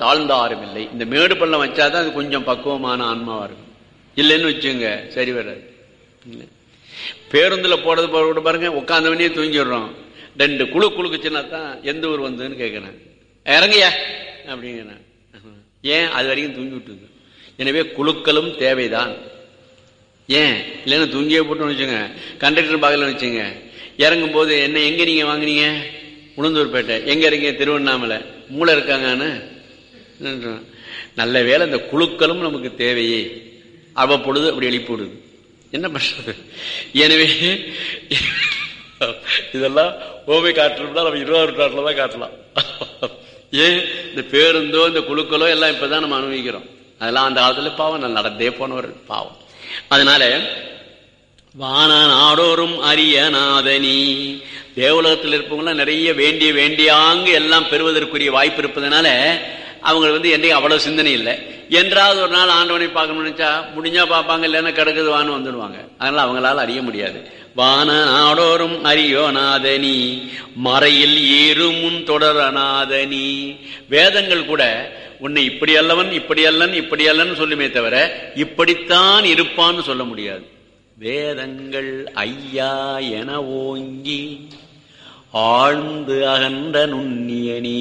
தாழ்ந்தாரும் இல்லை இந்த மேடு பள்ளம் வச்சாதான் அது கொஞ்சம் பக்குவமான ஆன்மாவா இருக்கும் இல்லைன்னு வச்சுங்க சரி வராது இல்லை. பேருந்துல போறது போற கூட பாருங்க உட்காந்தவனே தூங்கிடுறோம் ரெண்டு குழு குழுக்குச்சுன்னா தான் எந்த ஊர் வந்ததுன்னு கேட்கிறேன் இறங்கியா அப்படிங்கிறேன் ஏன் அது வரைக்கும் தூங்கி விட்டுது எனவே குழுக்களும் தேவைதான் ஏன் இல்லைன்னா தூங்கியே போட்டோம்னு வச்சுங்க கண்டக்டர் பார்க்கல வச்சுங்க இறங்கும் போது என்ன எங்க நீங்க வாங்குனீங்க உளுந்தூர்பேட்டை எங்க இருக்கீங்க திருவண்ணாமலை மூளை இருக்காங்கன்னு நல்ல வேளை இந்த குழுக்களும் நமக்கு தேவையே அவ்வப்பொழுது அப்படி எழுப்பி விடுது என்ன பண்றது எனவே இதெல்லாம் ஓமை காட்டுறோம்னா நம்ம இருபது காட்டில் தான் காட்டலாம் ஏன் இந்த பேருந்தோ இந்த குழுக்களோ எல்லாம் இப்பதான் நம்ம அனுபவிக்கிறோம் அதெல்லாம் அந்த காலத்துல பாவம் நான் நடந்தே போனவர் பாவம் அதனால வான நாடோறும் அரிய நாதனி தேவலோகத்தில் இருப்பவங்களாம் நிறைய வேண்டிய வேண்டியாங்க எல்லாம் பெறுவதற்குரிய வாய்ப்பு இருப்பதனால அவங்க வந்து என்றைக்கும் அவ்வளவு சிந்தனை இல்லை என்றாவது ஒரு நாள் ஆண்டவனை பார்க்கணும்னு நினைச்சா முடிஞ்சா பார்ப்பாங்க இல்லைன்னா கிடக்குது வான்னு வந்துடுவாங்க அதனால அவங்களால அறிய முடியாது வான நாடோறும் அரியோ நாதனி மறையில் ஏறுமுன் தொடரநாதனி வேதங்கள் கூட உன்னை இப்படி அல்லவன் இப்படி அல்லன் இப்படி அல்லன்னு சொல்லுமே தவிர இப்படித்தான் இருப்பான்னு சொல்ல முடியாது வேதங்கள் ஐயா என ஓங்கி ஆழ்ந்து அகன்ற நுண்ணியனி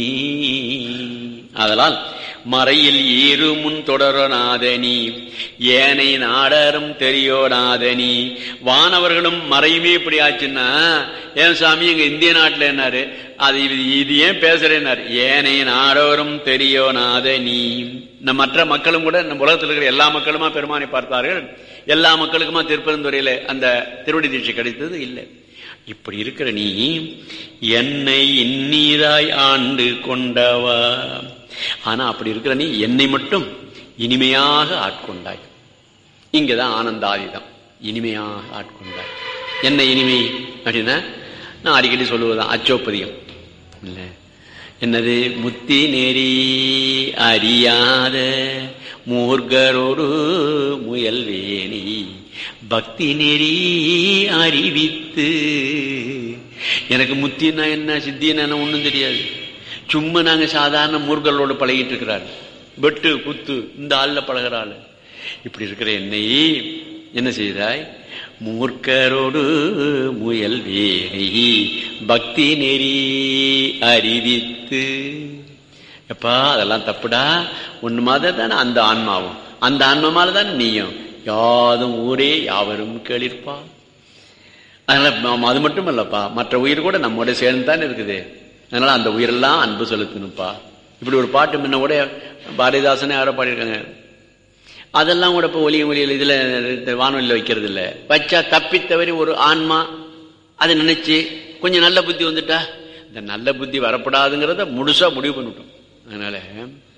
அதனால் மறையில் ஈரு முன் தொடரநாதனி ஏனை நாடரும் தெரியோநாதனி வானவர்களும் மறையுமே இப்படி ஆச்சுன்னா ஏன் சாமி எங்க இந்திய நாட்டுல என்னாரு அது இது இது ஏன் பேசுறேன்னாரு ஏனை நாடோரும் தெரியோநாதனி நம்ம மற்ற மக்களும் கூட நம்ம உலகத்தில் இருக்கிற எல்லா மக்களுமா பெருமானை பார்த்தார்கள் எல்லா மக்களுக்குமா திருப்பரந்துறையில அந்த திருவடி தீட்சை கிடைத்தது இல்லை இப்படி இருக்கிற நீ என்னை இன்னீராய் ஆண்டு கொண்டவா ஆனா அப்படி இருக்கிற நீ என்னை மட்டும் இனிமையாக ஆட்கொண்டாய் இங்கதான் ஆனந்தாதிதம் இனிமையாக ஆட்கொண்டாய் என்ன இனிமை அப்படின்னா நான் அடிக்கடி சொல்லுவதுதான் அச்சோப்பதிகம் இல்ல என்னது முத்தி நெறி அறியாத மூர்கரோடு முயல்வேணி பக்தி நெறி அறிவித்து எனக்கு முத்தின்னா என்ன சித்தின்னா என்ன ஒண்ணும் தெரியாது சும்மா நாங்க சாதாரண மூர்களோடு பழகிட்டு இருக்கிறாரு வெட்டு குத்து இந்த ஆள்ல பழகிற ஆளு இப்படி இருக்கிற என்னை என்ன செய்தாய் மூர்க்கரோடு முயல் வேணி பக்தி நெறி அறிவித்து எப்பா அதெல்லாம் தப்புடா ஒண்ணு மாதிரி தானே அந்த ஆன்மாவும் அந்த ஆன்மா மாதிரி தானே நீயும் யாதும் ஊரே யாவரும் கேளிர்ப்பா அதனால அது மட்டும் இல்லப்பா மற்ற உயிர் கூட நம்மோட சேர்ந்து தானே இருக்குது அதனால அந்த உயிரெல்லாம் அன்பு செலுத்தணும்ப்பா இப்படி ஒரு பாட்டு முன்ன கூட பாரதிதாசனே யாரோ பாடியிருக்காங்க அதெல்லாம் கூட இப்போ ஒலிய ஒலியில் இதுல வானொலியில் வைக்கிறது இல்லை வச்சா தப்பித்தவரி ஒரு ஆன்மா அதை நினைச்சு கொஞ்சம் நல்ல புத்தி வந்துட்டா இந்த நல்ல புத்தி வரப்படாதுங்கிறத முழுசா முடிவு பண்ணிட்டோம் அதனால